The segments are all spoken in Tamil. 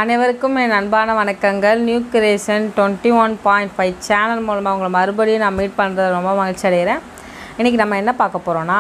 அனைவருக்கும் என் அன்பான வணக்கங்கள் new creation twenty one point five channel மூலமாக உங்களை மறுபடியும் நான் மீட் பண்ணுறது ரொம்ப மகிழ்ச்சி அடைகிறேன் இன்றைக்கி நம்ம என்ன பார்க்க போகிறோன்னா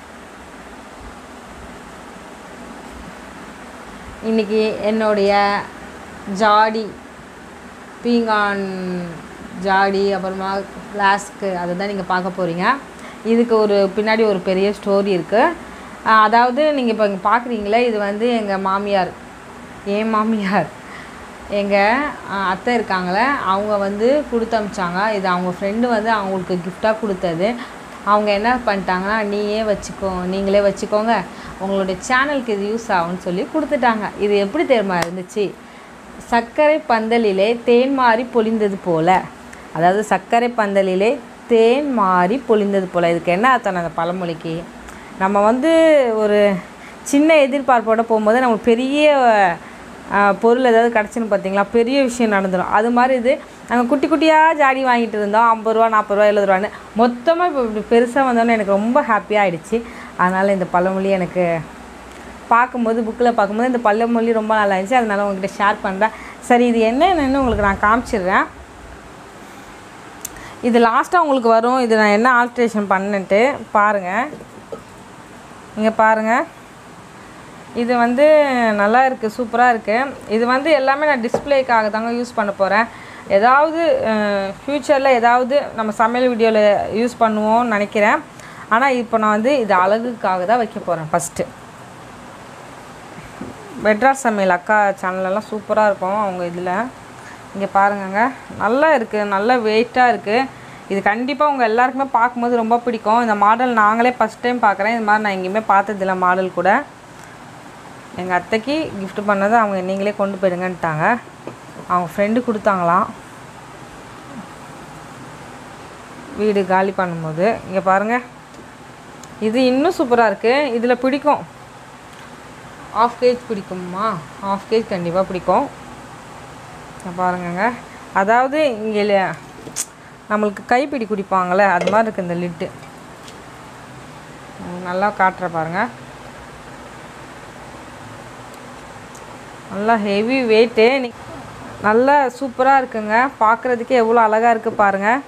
இன்றைக்கி என்னுடைய ஜாடி பீங்கான் ஜாடி அப்புறமா ஃப்ளாஸ்க்கு அதை தான் நீங்கள் பார்க்க போகிறீங்க இதுக்கு ஒரு பின்னாடி ஒரு பெரிய ஸ்டோரி இருக்குது அதாவது நீங்கள் இப்போ இங்கே பார்க்குறீங்களே இது வந்து எங்கள் மாமியார் என் மாமியார் எங்கள் அத்தை இருக்காங்களே அவங்க வந்து கொடுத்து அமிச்சாங்க இது அவங்க ஃப்ரெண்டு வந்து அவங்களுக்கு கிஃப்டாக கொடுத்தது அவங்க என்ன பண்ணிட்டாங்கன்னா நீயே வச்சுக்கோ நீங்களே வச்சுக்கோங்க உங்களுடைய சேனலுக்கு இது யூஸ் ஆகும்னு சொல்லி கொடுத்துட்டாங்க இது எப்படி தெரியுமா இருந்துச்சு சர்க்கரை பந்தலிலே தேன் மாறி பொழிந்தது போல அதாவது சர்க்கரை பந்தலிலே தேன் மாறி பொழிந்தது போல இதுக்கு என்ன அர்த்தம் அந்த பழமொழிக்கு நம்ம வந்து ஒரு சின்ன எதிர்பார்ப்போட போகும்போது நமக்கு பெரிய அஹ், பொருள் ஏதாவது கிடச்சுன்னு பார்த்தீங்களா பெரிய விஷயம் நடந்துடும் அது மாதிரி இது நாங்கள் குட்டி குட்டியாக ஜாடி வாங்கிட்டு இருந்தோம் ஐம்பது ரூபா நாற்பது ரூபா எழுபது ரூபான்னு மொத்தமாக இப்போ இப்படி பெருசாக வந்தோன்னே எனக்கு ரொம்ப ஹாப்பியாக ஆயிடுச்சு அதனால் இந்த பழமொழி எனக்கு பார்க்கும்போது புக்கில் பார்க்கும்போது இந்த பழமொழி ரொம்ப நல்லா இருந்துச்சு அதனால உங்ககிட்ட ஷேர் பண்ணுறேன் சரி இது என்னென்னு உங்களுக்கு நான் காமிச்சிடுறேன் இது லாஸ்ட்டாக உங்களுக்கு வரும் இது நான் என்ன ஆல்ட்ரேஷன் பண்ணிட்டு பாருங்கள் இங்கே பாருங்கள் இது வந்து நல்லா இருக்குது சூப்பராக இருக்குது இது வந்து எல்லாமே நான் டிஸ்ப்ளேக்காக தாங்க யூஸ் பண்ண போகிறேன் ஏதாவது ஃப்யூச்சரில் ஏதாவது நம்ம சமையல் வீடியோவில் யூஸ் பண்ணுவோம்னு நினைக்கிறேன் ஆனால் இப்போ நான் வந்து இது அழகுக்காக தான் வைக்க போகிறேன் ஃபஸ்ட்டு மெட்ராஸ் சமையல் அக்கா சேனலெல்லாம் சூப்பராக இருக்கும் அவங்க இதில் இங்கே பாருங்கங்க நல்லா இருக்குது நல்ல வெயிட்டாக இருக்குது இது கண்டிப்பாக உங்கள் எல்லாருக்குமே பார்க்கும்போது ரொம்ப பிடிக்கும் இந்த மாடல் நாங்களே ஃபஸ்ட் டைம் பார்க்குறேன் இது மாதிரி நான் எங்கேயுமே பார்த்ததில்ல மாடல் கூட எங்கள் அத்தைக்கு gift பண்ணது அவங்க நீங்களே கொண்டு போயிடுங்கன்ட்டாங்க அவங்க ஃப்ரெண்டு கொடுத்தாங்களாம் வீடு காலி பண்ணும்போது இங்கே பாருங்கள் இது இன்னும் சூப்பராக இருக்குது இதில் பிடிக்கும் ஆஃப் கேஜ் பிடிக்குமா ஆஃப் கேஜ் கண்டிப்பாக பிடிக்கும் இங்க பாருங்கங்க அதாவது இங்கே நம்மளுக்கு கைப்பிடி குடிப்பாங்கள்ல அது மாதிரி இருக்குது இந்த லிட்டு நல்லா காட்டுற பாருங்க நல்லா ஹெவி வெயிட்டு நல்லா சூப்பராக இருக்குங்க பார்க்குறதுக்கே எவ்வளோ அழகாக இருக்குது பாருங்கள்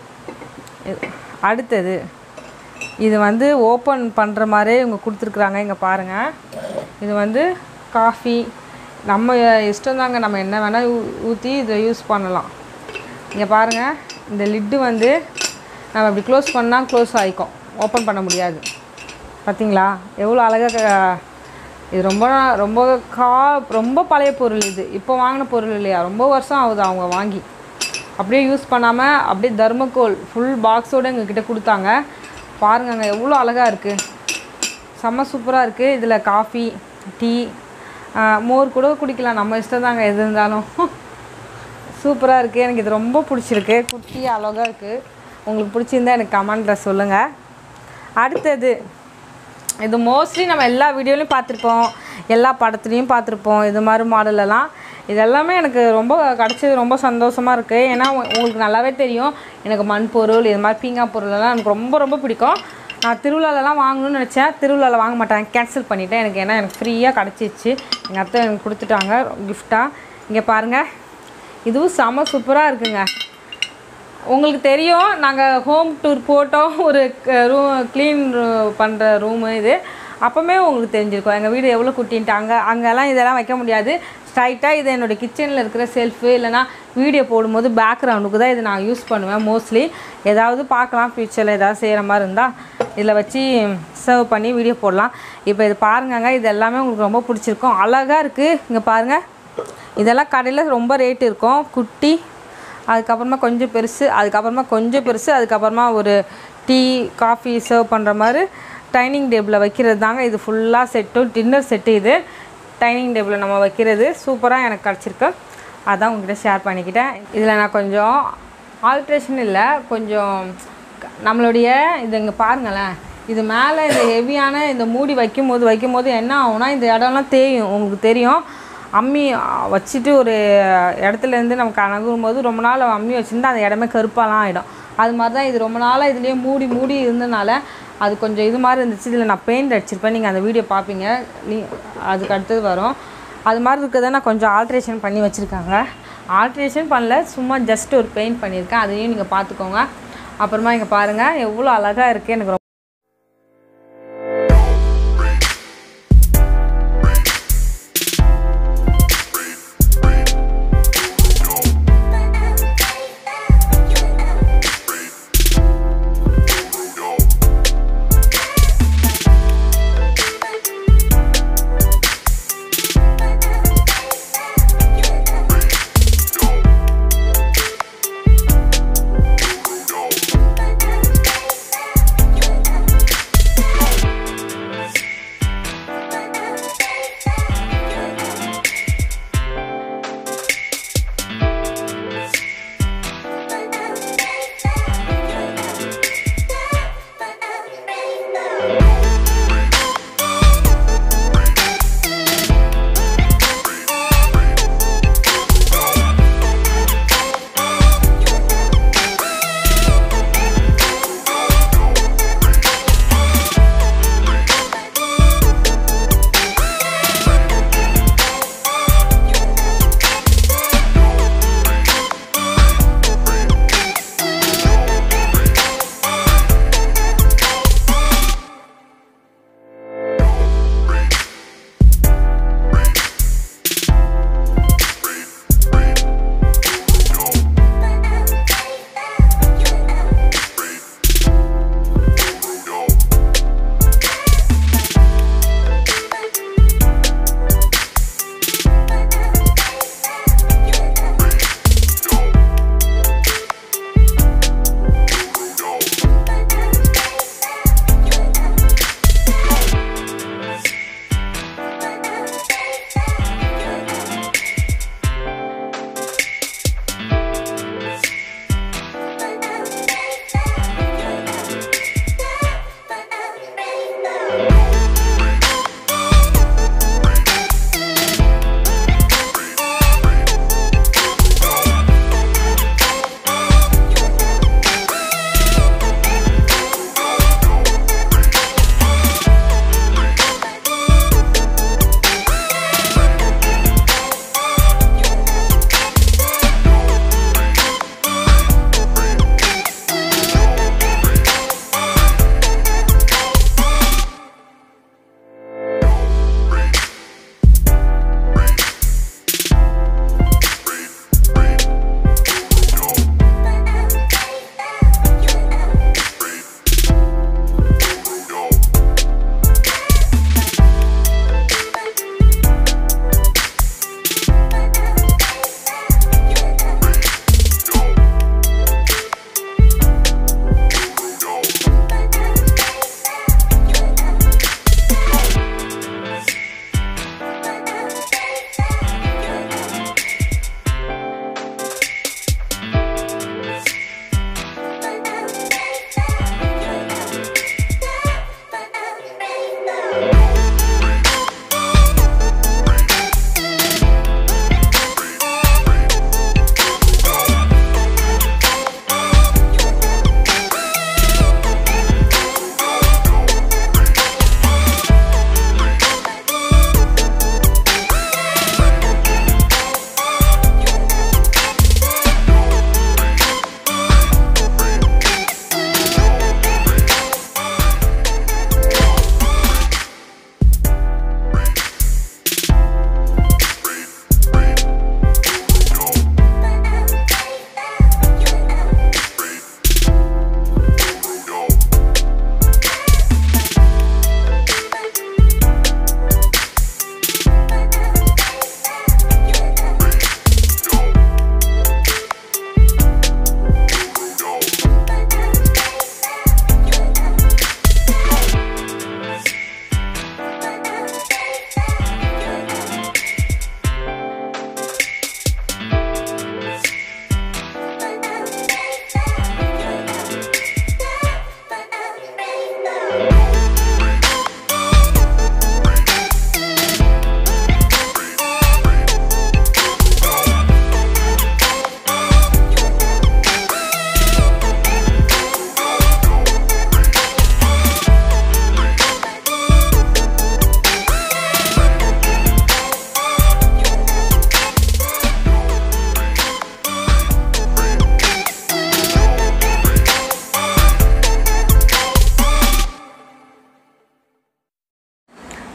இது- அடுத்தது இது வந்து ஓப்பன் பண்ணுற மாதிரியே இவங்க கொடுத்துருக்குறாங்க இங்கே பாருங்கள் இது வந்து காஃபி நம்ம இஷ்டம் தாங்க நம்ம என்ன வேணால் ஊற்றி இதை யூஸ் பண்ணலாம் இங்கே பாருங்கள் இந்த லிட்டு வந்து நம்ம இப்படி க்ளோஸ் பண்ணால் க்ளோஸ் ஆகிக்கும் ஓப்பன் பண்ண முடியாது பார்த்தீங்களா எவ்வளோ அழகாக இது ரொம்ப நா- ரொம்ப கா ரொம்ப பழைய பொருள் இது இப்போ வாங்கின பொருள் இல்லையா ரொம்ப வருஷம் ஆகுது அவங்க வாங்கி அப்படியே யூஸ் பண்ணாமல் அப்படியே தர்மக்கோல் ஃபுல் பாக்ஸோடு எங்ககிட்ட கொடுத்தாங்க பாருங்கங்க எவ்வளோ அழகாக இருக்குது செம்ம சூப்பராக இருக்குது இதில் காஃபி டீ மோர் கூட குடிக்கலாம் நம்ம இஷ்டம் தாங்க எது இருந்தாலும் சூப்பராக இருக்குது எனக்கு இது ரொம்ப பிடிச்சிருக்கு குட்டி அழகாக இருக்குது உங்களுக்கு பிடிச்சிருந்தா எனக்கு கமெண்ட்டில் சொல்லுங்கள் அடுத்தது இது மோஸ்ட்லி நம்ம எல்லா வீடியோலையும் பார்த்துருப்போம் எல்லா படத்துலையும் பார்த்துருப்போம் இது மாதிரி மாடலெல்லாம் இது எல்லாமே எனக்கு ரொம்ப கிடச்சது ரொம்ப சந்தோஷமாக இருக்குது ஏன்னா உ- உங்களுக்கு நல்லாவே தெரியும் எனக்கு மண் பொருள் இது மாதிரி பீங்கா பொருளெல்லாம் எனக்கு ரொம்ப ரொம்ப பிடிக்கும் நான் திருவிழாலலாம் வாங்கணும்னு நினச்சேன் திருவிழாவில் வாங்க மாட்டேன் கேன்சல் பண்ணிட்டேன் எனக்கு ஏன்னா எனக்கு ஃப்ரீயாக கிடச்சிச்சு எங்கள் அத்தை எனக்கு கொடுத்துட்டாங்க கிஃப்டாக இங்கே பாருங்கள் இதுவும் செம சூப்பராக இருக்குங்க உங்களுக்கு தெரியும் நாங்கள் ஹோம் டூர் போட்டோம் ஒரு ரூம் க்ளீன் பண்ணுற ரூமு இது அப்போவே உங்களுக்கு தெரிஞ்சிருக்கும் எங்கள் வீடு எவ்வளோ குட்டின்ட்டு அங்கே அங்கெல்லாம் இதெல்லாம் வைக்க முடியாது ஸ்ட்ரைட்டாக இது என்னோடய கிச்சனில் இருக்கிற செல்ஃபு இல்லைனா வீடியோ போடும்போது பேக்ரவுண்டுக்கு தான் இது நான் யூஸ் பண்ணுவேன் மோஸ்ட்லி ஏதாவது பார்க்கலாம் ஃப்யூச்சரில் ஏதாவது செய்கிற மாதிரி இருந்தால் இதில் வச்சு சர்வ் பண்ணி வீடியோ போடலாம் இப்போ இது பாருங்கங்க இது எல்லாமே உங்களுக்கு ரொம்ப பிடிச்சிருக்கும் அழகாக இருக்குது இங்கே பாருங்கள் இதெல்லாம் கடையில் ரொம்ப ரேட் இருக்கும் குட்டி அதுக்கப்புறமா கொஞ்சம் பெருசு அதுக்கப்புறமா கொஞ்சம் பெருசு அதுக்கப்புறமா ஒரு டீ காஃபி சர்வ் பண்ணுற மாதிரி டைனிங் டேபிளில் வைக்கிறது தாங்க இது ஃபுல்லாக செட்டும் டின்னர் செட்டு இது டைனிங் டேபிளில் நம்ம வைக்கிறது சூப்பராக எனக்கு கிடச்சிருக்கு அதான் உங்ககிட்ட ஷேர் பண்ணிக்கிட்டேன் இதில் நான் கொஞ்சம் ஆல்ட்ரேஷன் இல்லை கொஞ்சம் க- நம்மளுடைய இது இங்கே பாருங்களேன் இது மேலே இந்த ஹெவியான இந்த மூடி வைக்கும்போது வைக்கும்போது என்ன ஆகும்னா இந்த இடம்லாம் தேயும் உங்களுக்கு தெரியும் அம்மி அ, வச்சுட்டு ஒரு இடத்துல இருந்து நமக்கு அணுகும் போது ரொம்ப நாள் அம்மி வச்சுருந்தா அந்த இடமே கருப்பாலாம் ஆகிடும் அது மாதிரி தான் இது ரொம்ப நாளாக இதுலேயே மூடி மூடி இருந்தனால அது கொஞ்சம் இது மாதிரி இருந்துச்சு இதில் நான் பெயிண்ட் அடிச்சிருப்பேன் நீங்கள் அந்த வீடியோ பார்ப்பீங்க நீ அதுக்கு அடுத்தது வரும் அது மாதிரி இருக்கிறத நான் கொஞ்சம் ஆல்ட்ரேஷன் பண்ணி வச்சுருக்காங்க ஆல்ட்ரேஷன் பண்ணல சும்மா ஜஸ்ட் ஒரு பெயிண்ட் பண்ணியிருக்கேன் அதையும் நீங்கள் பார்த்துக்கோங்க அப்புறமா இங்கே பாருங்கள் எவ்வளோ அழகாக இருக்குது எனக்கு ரொம்ப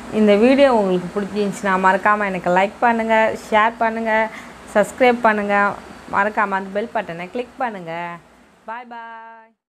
இந்த வீடியோ உங்களுக்கு பிடிச்சிருந்துச்சுன்னா மறக்காமல் எனக்கு லைக் பண்ணுங்கள் ஷேர் பண்ணுங்கள் சப்ஸ்கிரைப் பண்ணுங்கள் மறக்காமல் அந்த பெல் பட்டனை கிளிக் பண்ணுங்கள் பாய் பாய்